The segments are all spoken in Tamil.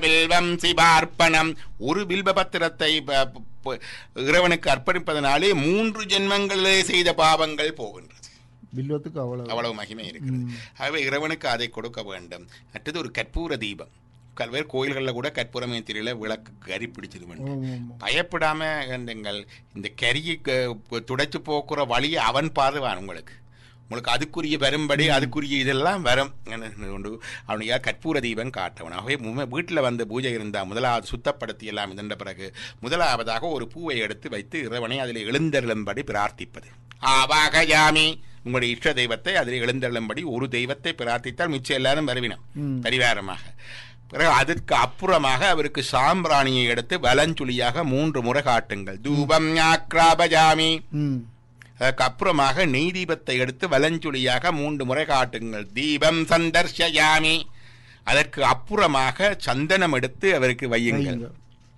வில்வம் சிவார்ப்பணம் ஒரு பில்ப பத்திரத்தை ப- ப- இறைவனுக்கு அர்ப்பணிப்பதனாலே மூன்று ஜென்மங்களிலே செய்த பாவங்கள் போகின்றது வில்வத்துக்கு அவ்வளவு அவ்வளவு மகிமை இருக்கிறது ஆகவே இறைவனுக்கு அதை கொடுக்க வேண்டும் மற்றது ஒரு கற்பூர தீபம் கல்வேறு கோயில்களில் கூட கற்பூரமே தெரியல விளக்கு கறி பிடிச்சிட வேண்டும் ஆமாம், ஆமாம். பயப்படாம இருந்துங்கள் இந்த கரியை க- துடைச்சு போக்குற வழியை அவன் பாதுவான் உங்களுக்கு உங்களுக்கு அதுக்குரிய வரும்படி அதுக்குரிய இதெல்லாம் வரும் கொண்டு அவனுக்கு கற்பூர தீபம் காட்டவன் ஆகவே வீட்டில் வந்து பூஜை இருந்தால் முதலாவது சுத்தப்படுத்தி எல்லாம் இதன்ற பிறகு முதலாவதாக ஒரு பூவை எடுத்து வைத்து இறைவனை அதில் எழுந்தருளும்படி பிரார்த்திப்பது ஆவாகயாமி உங்களுடைய இஷ்ட தெய்வத்தை அதில் எழுந்தருளும்படி ஒரு தெய்வத்தை பிரார்த்தித்தால் மிச்சம் எல்லாரும் வருவினம் ம். பரிவாரமாக பிறகு அதற்கு அப்புறமாக அவருக்கு சாம்பிராணியை எடுத்து வலஞ்சுழியாக மூன்று முறை காட்டுங்கள் தூபம் ஞாக்ராபஜாமி ம் அதற்கு அப்புறமாக நெய் தீபத்தை எடுத்து வலஞ்சுழியாக மூன்று முறை காட்டுங்கள் தீபம் சந்தர்ஷயாமி அதற்கு அப்புறமாக சந்தனம் எடுத்து அவருக்கு வையுங்கள் வையுங்க.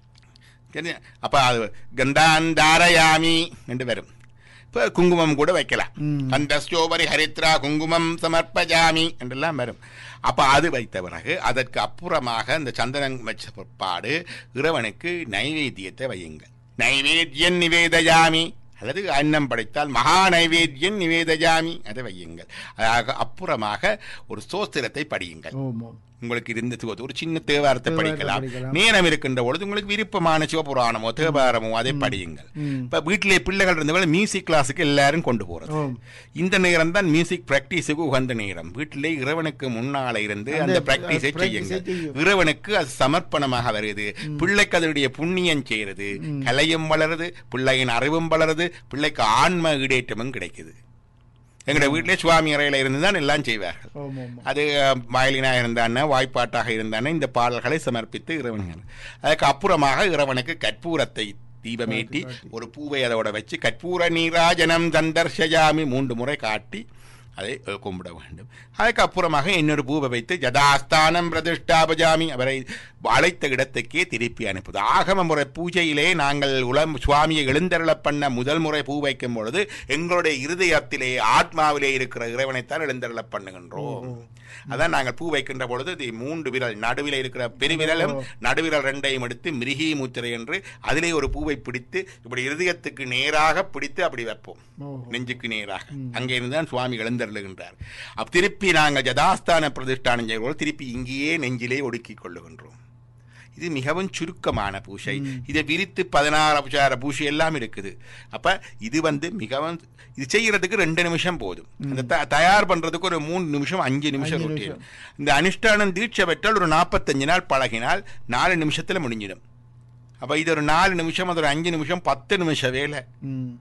சரியா? அப்ப அது கந்தாந்தாரயாமி என்று வரும் இப்போ குங்குமம் கூட வைக்கலாம் ம். கந்தஸ்டோபரி ஹரித்ரா குங்குமம் சமர்ப்பஜாமி என்றெல்லாம் வரும் அப்ப அது வைத்த பிறகு அதற்கு அப்புறமாக இந்த சந்தனம் வச்ச பிற்பாடு இறைவனுக்கு நைவேத்தியத்தை வையுங்கள் நைவேத்தியன் நிவேதயாமி அல்லது அன்னம் படைத்தால் மகா நைவேத்தியன் நிவேதயாமி அதை வையுங்கள் அதாக அப்புறமாக ஒரு சோஸ்திரத்தை படியுங்கள் ஆமாம் உங்களுக்கு இருந்த சிவ- ஒரு சின்ன தேவாரத்தை தேவாரத்தை படிக்கலாம் படிக்கலாம். நேரம் இருக்கின்ற பொழுது உங்களுக்கு விருப்பமான சிவபுராணமோ தேவாரமோ அதை படியுங்கள் ம். இப்ப வீட்டிலே பிள்ளைகள் இருந்தவங்க மியூசிக் கிளாஸுக்கு எல்லாரும் கொண்டு போறது ஆம். இந்த நேரம் தான் மியூசிக் பிராக்டிஸுக்கு உகந்த நேரம் வீட்டிலே இறைவனுக்கு முன்னால இருந்து அந்த அந்த பிராக்டிஸை practice-ஐ செய்யுங்கள் செய்யும். இறைவனுக்கு அது சமர்ப்பணமாக வருது பிள்ளைக்கு அதனுடைய புண்ணியம் செய்யறது கலையும் வளருது பிள்ளையின் அறிவும் வளருது பிள்ளைக்கு ஆன்ம ஈடேற்றமும் கிடைக்குது எங்களுடைய வீட்டிலே சுவாமி அறையில இருந்து தான் எல்லாம் செய்வார்கள் ஆமாம் ஆமாம் அது வயலினாக இருந்தானே வாய்ப்பாட்டாக இருந்தானே இந்த பாடல்களை சமர்ப்பித்து இறைவன் அதுக்கு அப்புறமாக இறைவனுக்கு கற்பூரத்தை தீபமேற்றி ஒரு பூவை அதோட வச்சு கற்பூர நீராஜனம் தந்தர்ஷயாமி மூன்று முறை காட்டி அதை அஹ், கும்பிட வேண்டும் அதுக்கு அப்புறமாக இன்னொரு பூவை வைத்து ஜதாஸ்தானம் பிரதிஷ்டாபஜாமி அவரை அழைத்த இடத்துக்கே திருப்பி அனுப்புது ஆகம முறை பூஜையிலே நாங்கள் உளம் சுவாமியை எழுந்தருளப் பண்ண முதல் முறை பூ வைக்கும் பொழுது எங்களுடைய இருதயத்திலே ஆத்மாவிலே இருக்கிற இறைவனைத்தான் எழுந்தருளப் பண்ணுகின்றோம் அதான் நாங்கள் பூ வைக்கின்ற பொழுது இது மூன்று விரல் நடுவில் இருக்கிற பெருவிரலும் நடுவிரல் ரெண்டையும் எடுத்து மிருகி முத்திரை என்று அதிலே ஒரு பூவை பிடித்து இப்படி இருதயத்துக்கு நேராக பிடித்து அப்படி வைப்போம் ஓஹோ. நெஞ்சுக்கு நேராக அங்கே இருந்து தான் சுவாமி எழுந்தருளுகின்றார் அப்ப திருப்பி நாங்கள் ஜதாஸ்தான பிரதிஷ்டானம் செய்வோம் திருப்பி இங்கேயே நெஞ்சிலே ஒடுக்கிக் கொள்ளுகின்றோம் இது மிகவும் சுருக்கமான பூஜை இதை விரித்து பதினாறு அபச்சார பூஜை எல்லாம் இருக்குது அப்ப இது வந்து மிகவும் இது செய்யறதுக்கு ரெண்டு நிமிஷம் போதும் அந்த த- தயார் பண்றதுக்கு ஒரு மூணு நிமிஷம் அஞ்சு நிமிஷம் அஞ்சு ரொட்டீன் நிமிஷம். இந்த அனுஷ்டானம் தீட்சை பெற்றால் ஒரு நாற்பத்தஞ்சு நாள் பழகினால் நாலு நிமிஷத்துல முடிஞ்சிடும் அப்ப இது ஒரு நாலு நிமிஷம் அது ஒரு அஞ்சு நிமிஷம் பத்து நிமிஷம் வேலை ம்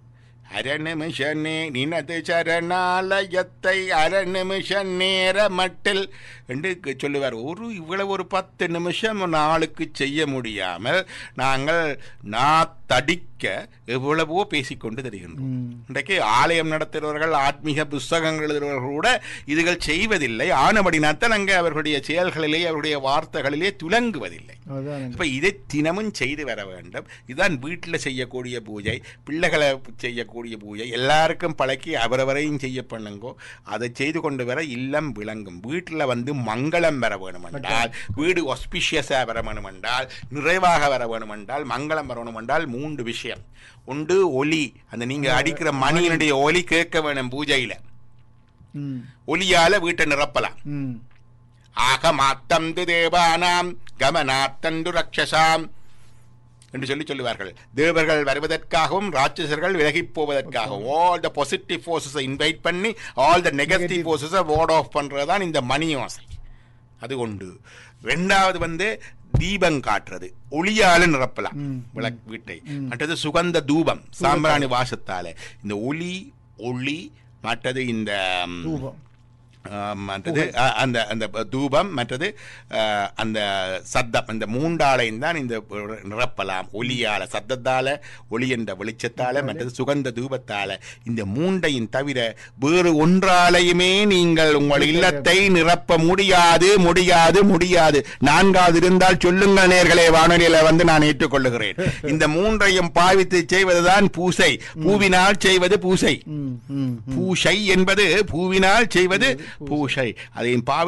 அரநிமிஷனே நினது சரணாலயத்தை அரநிமிஷ நேர மட்டில் என்று க- சொல்லுவார் ஒரு இவ்வளவு ஒரு பத்து நிமிஷம் நாளுக்கு செய்ய முடியாமல் நாங்கள் நான் தடிக்க எவ்வளவோ பேசிக்கொண்டு தெரிகின்றோம் ம் இன்றைக்கு ஆலயம் நடத்துகிறவர்கள் ஆத்மீக புஸ்தகங்கள் எழுதுகிறவர்கள் கூட இதுகள் செய்வதில்லை ஆனபடினாத்தான் அங்கே அவர்களுடைய செயல்களிலே அவருடைய வார்த்தைகளிலே துலங்குவதில்லை அதான் அப்ப இதை தினமும் செய்து வர வேண்டும் இதுதான் வீட்டில் செய்யக்கூடிய பூஜை பிள்ளைகளை செய்யக்கூடிய பூஜை எல்லாருக்கும் பழக்கி அவரவரையும் செய்ய பண்ணுங்கோ அதை செய்து கொண்டு வர இல்லம் விளங்கும் வீட்டில் வந்து மங்களம் வர வேணும் என்றால் வீடு ஒஸ்பிஷியஸாக வர வேணும் என்றால் நிறைவாக வர வேணும் என்றால் மங்களம் வரணும் என்றால் மூன்று விஷயம் ஒன்று ஒலி அந்த நீங்க அடிக்கிற மணியினுடைய ஒலி கேட்க வேணும் பூஜையில ம் ஒலியால வீட்டை நிரப்பலாம் ம் ஆகமாத்தந்து தேவானாம் கமனாத்தந்து ரக்ஷசாம் என்று சொல்லி சொல்லுவார்கள் தேவர்கள் வருவதற்காகவும் ராட்சசர்கள் விலகிப் போவதற்காகவும் ஆல் த பாசிட்டிவ் ஃபோர்ஸஸை இன்வைட் பண்ணி ஆல் த நெகட்டிவ் ஃபோர்ஸஸை வார்ட் ஆஃப் பண்ணுறது தான் இந்த மணி யோசை அது உண்டு ரெண்டாவது வந்து தீபம் காட்டுறது ஒளியால நிரப்பலாம் ம். விளக்கு வீட்டை மற்றது சுகந்த தூபம் சாம்பிராணி வாசத்தால இந்த ஒளி ஒளி மற்றது இந்த ம், தூபம் ஆ, மற்றது அ, அந்த அந்த தூபம் மற்றது அ, அந்த சத்தம் இந்த மூண்டாலையும் தான் இந்த நிரப்பலாம் ஒலியால சத்தத்தால ஒளி என்ற வெளிச்சத்தால மற்றது சுகந்த தூபத்தால இந்த மூண்டையும் தவிர வேறு ஒன்றாலையுமே நீங்கள் உங்கள் இல்லத்தை நிரப்ப முடியாது முடியாது முடியாது நான்காவது இருந்தால் சொல்லுங்கள் நேர்களே வானொலியில வந்து நான் ஏற்றுக்கொள்ளுகிறேன் இந்த மூன்றையும் பாவித்து செய்வதுதான் பூசை பூவினால் செய்வது பூசை ம் ம் பூஷை என்பது பூவினால் செய்வது பூஷை அதையும் பாவி